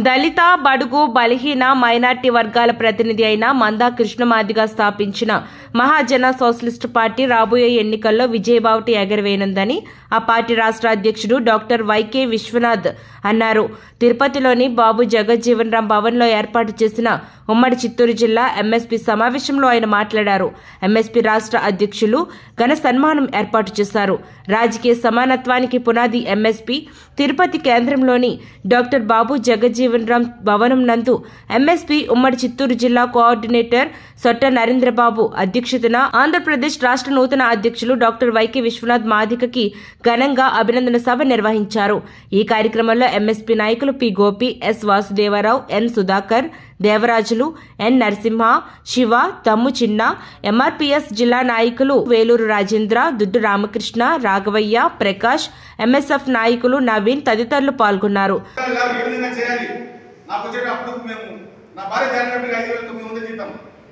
దళిత బడుగు బలహీన మైనార్టీ వర్గాల ప్రతినిధి అయిన మందా కృష్ణమాదిగా స్థాపించిన మహాజన సోషలిస్టు పార్టీ రాబోయే ఎన్నికల్లో విజయబావుటి ఎగరవేయనుందని ఆ పార్టీ రాష్ట్ర అధ్యక్షుడు డాక్టర్ వైకే విశ్వనాథ్ అన్నారు తిరుపతిలోని బాబు జగజ్జీవన్ రామ్ భవన్లో ఏర్పాటు చేసిన ఉమ్మడి చిత్తూరు జిల్లా ఎంఎస్పీ సమావేశంలో ఆయన మాట్లాడారు ఎంఎస్పీ రాష్ట్ర అధ్యక్షులు ఘన సన్మానం ఏర్పాటు చేశారు రాజకీయ సమానత్వానికి పునాది ఎంఎస్పీ తిరుపతి కేంద్రంలోని డాక్టర్ బాబు జగజ్జీవన్ రామ్ భవనం నందు ఎంఎస్పీ ఉమ్మడి చిత్తూరు జిల్లా కోఆర్డినేటర్ సొట్ట నరేంద్రబాబు అధ్యక్షతన ఆంధ్రప్రదేశ్ రాష్ట్ర నూతన అధ్యక్షులు డాక్టర్ వైకే విశ్వనాథ్ మాదికకి ఘనంగా అభినందన సభ నిర్వహించారు ఈ కార్యక్రమంలో ఎంఎస్పీ నాయకులు P Gopi S Vasudevarao N Sudhakar Devarajulu N Narasimha Shiva తమ్ము చిన్న ఎంఆర్పీఎస్ జిల్లా నాయకులు వేలూరు రాజేంద్ర దుడ్డు రామకృష్ణ రాఘవయ్య ప్రకాష్ ఎంఎస్ఎఫ్ నాయకులు నవీన్ తదితరులు పాల్గొన్నారు ఇలా ఏ విధంగా చేయాలి నాకు వచ్చేటప్పుడు మేము నా భార్య జాయినప్పుడు ఐదు వేల తొమ్మిది వందలు జీతం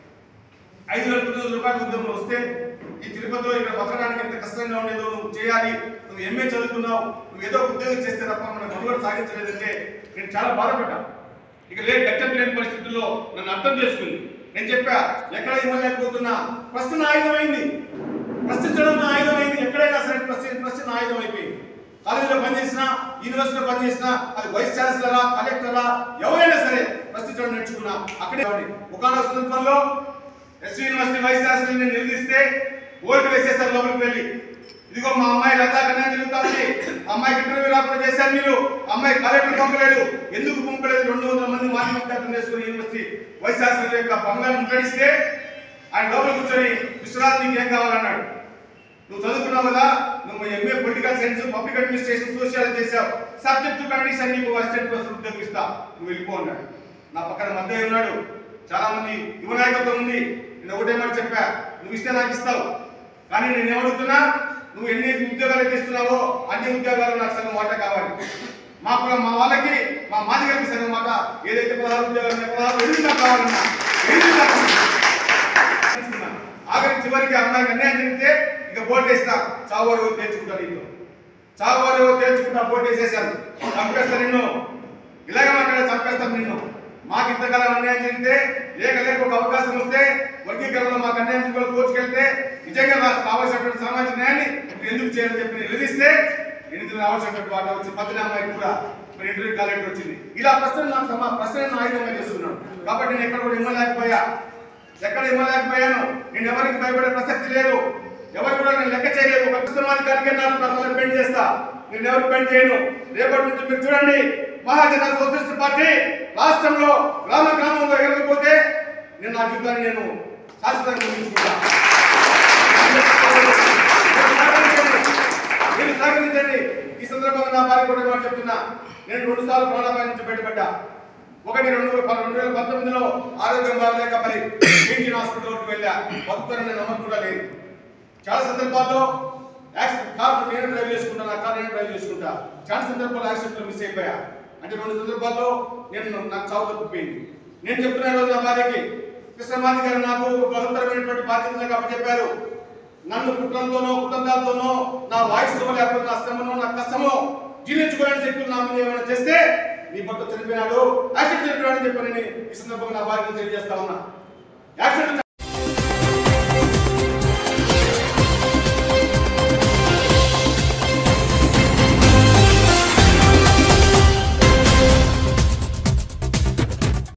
ఐదు వేల తొమ్మిది వందల రూపాయలు ఉద్యోగంలో వస్తే ఈ తిరుపతిలో ఇక్కడ బతకడానికి ఎంత కష్టంగా ఉండేదో నువ్వు చేయాలి నువ్వు ఎంఏ చదువుకున్నావు నువ్వు ఏదో ఒక ఉద్యోగం చేస్తే తప్ప మన మనుగడ సాగించలేదంటే నేను చాలా బాధపడ్డాను ఇక లేదు గట్టం లేని పరిస్థితుల్లో నన్ను అర్థం చేసుకుంది నేను చెప్పా ఎక్కడ ఇవ్వలేకపోతున్నా ప్రశ్న ఆయుధమైంది ప్రశ్నించడం నా ఆయుధమైంది ఎక్కడైనా సరే ప్రశ్న ప్రశ్న ఆయుధం అయిపోయింది కాలేజీలో పనిచేసినా యూనివర్సిటీలో పనిచేసినా అది వైస్ ఛాన్సలరా కలెక్టరా ఎవరైనా సరే ప్రశ్నించడం నేర్చుకున్నా అక్కడే ఒకనొక సందర్భంలో ఎస్వి యూనివర్సిటీ వైస్ ఛాన్సలర్ నేను నిలదీస్తే ఓటు వేసేసారు లోపలికి వెళ్ళి ఇదిగో మా అమ్మాయి లతా కన్నా తిరుగుతుంది అమ్మాయికి ఇంటర్వ్యూ రాకుండా చేశారు మీరు అమ్మాయి కలెక్టర్ పంపలేదు ఎందుకు పంపలేదు రెండు వందల మంది మాజీ విద్యార్థులు వేసుకుని యూనివర్సిటీ వైస్ ఛాన్సలర్ యొక్క బంగారం ముట్టడిస్తే ఆయన లోపల కూర్చొని విశ్వనాథ్ నీకు ఏం కావాలన్నాడు నువ్వు చదువుకున్నావు కదా నువ్వు MA political science public administration social చేసావు సబ్జెక్ట్ కండిషన్ నీకు అసిస్టెంట్ ప్రొఫెసర్ ఉద్యోగం ఇస్తా నువ్వు వెళ్ళిపో అన్నాడు నా పక్కన మధ్య ఉన్నాడు చాలా మంది యువ నాయకత్వం ఉంది నేను ఒకటే మాట చెప్పా నువ్వు ఇస్తే నాకు ఇస్తావు కానీ నేను ఏమడుగుతున్నా నువ్వు ఎన్ని ఉద్యోగాలు అయితే ఇస్తున్నావో అన్ని ఉద్యోగాలు నాకు సగం మాట కావాలి మా కుల- మా వాళ్ళకి మా మాదిగలకి సగం మాట ఏదైతే పదహారు ఉద్యోగాలు ఉన్నాయో పదహారు ఎనిమిది నాకు కావాలన్నా ఎనిమిది నాకు తీసుకున్నాను. ఆఖరి చివరికి అమ్మాయికి అన్యాయం జరిగితే ఇక బోట్ వేస్తా చావు వరకు తేల్చుకుంటా నీతో చావు వరకు తేల్చుకుంటా బోట్ వేసేసాను చంపేస్తా నిన్ను ఇలాగ మాట్లాడే చంపేస్తాను నిన్ను మాకు ఇంతకాలం అన్యాయం జరిగితే లేక లేక ఒక అవకాశం వస్తే వర్గీకరణలో మాకు అన్యాయం జరిగిన కోర్టుకెళ్తే నిజంగా నాకు కావాల్సినటువంటి సామాజిక న్యాయాన్ని ఇప్పుడు ఎందుకు చేయాలని చెప్పి నేను నిలదీస్తే ఎనిమిది రావాల్సినటువంటి వాట వచ్చి పద్దెన అమ్మాయికి కూడా మరి ఇంటర్వ్యూ కాలేటర్ వచ్చింది ఇలా ప్రశ్న నాకు సమా ప్రశ్న ఆయుధంగా చేస్తున్నాను కాబట్టి నేను ఎక్కడ కూడా ఇవ్వలేకపోయా ఎక్కడ ఇవ్వలేకపోయాను నేను ఎవరికి భయపడే ప్రసక్తి లేదు ఎవరు కూడా నేను లెక్క చేయలేదు ఒక పుస్తకాధికారికి నాకు ప్రజలు పెండ్ చేస్తా నేను ఎవరికి పెండ్ చేయను రేపటి నుంచి మీరు చూడండి మహాజన సోషలిస్ట్ పార్టీ రాష్ట్రంలో గ్రామ గ్రామంలో ఎగరకపోతే నేను నా జీవితాన్ని నేను శాశ్వతంగా ముగించుకుంటా మీరు సహకరించండి ఈ సందర్భంగా నా భార్య కూడా మాట చెప్తున్నా నేను రెండు సార్లు ప్రాణాపాయం నుంచి బయటపడ్డా ఒకటి రెండు వేల రెండు వేల పంతొమ్మిదిలో ఆరోగ్యం బాగలేక మరి ఇండియన్ హాస్పిటల్కి వెళ్ళా భక్తులని నమ్మకం కూడా లేదు చాలా సందర్భాల్లో యాక్సిడెంట్ కార్ నేను డ్రైవ్ చేసుకుంటా నా కార్ నేను డ్రైవ్ చేసుకుంటా చాలా సందర్భాల్లో యాక్సిడెంట్లో మిస్ అయిపోయా అంటే రెండు సందర్భాల్లో నేను నాకు చావు తప్పిపోయింది నేను చెప్తున్నా ఈ రోజు నా భార్యకి కృష్ణమాది గారు నాకు ఒక బృహత్తరమైనటువంటి బాధ్యతలు చెప్పారు నన్ను కుట్రంతోనో కుటుంబాలతోనో నా వాయిస్తో లేకపోతే నా శ్రమనో నా కష్టమో జీర్ణించుకోలేని శక్తులు నా మీద ఏమైనా చేస్తే నీ భర్త చనిపోయినాడు యాక్సిడెంట్ చనిపోయాడని చెప్పని నేను ఈ సందర్భంగా నా భార్యను తెలియజేస్తా ఉన్నా యాక్సిడెంట్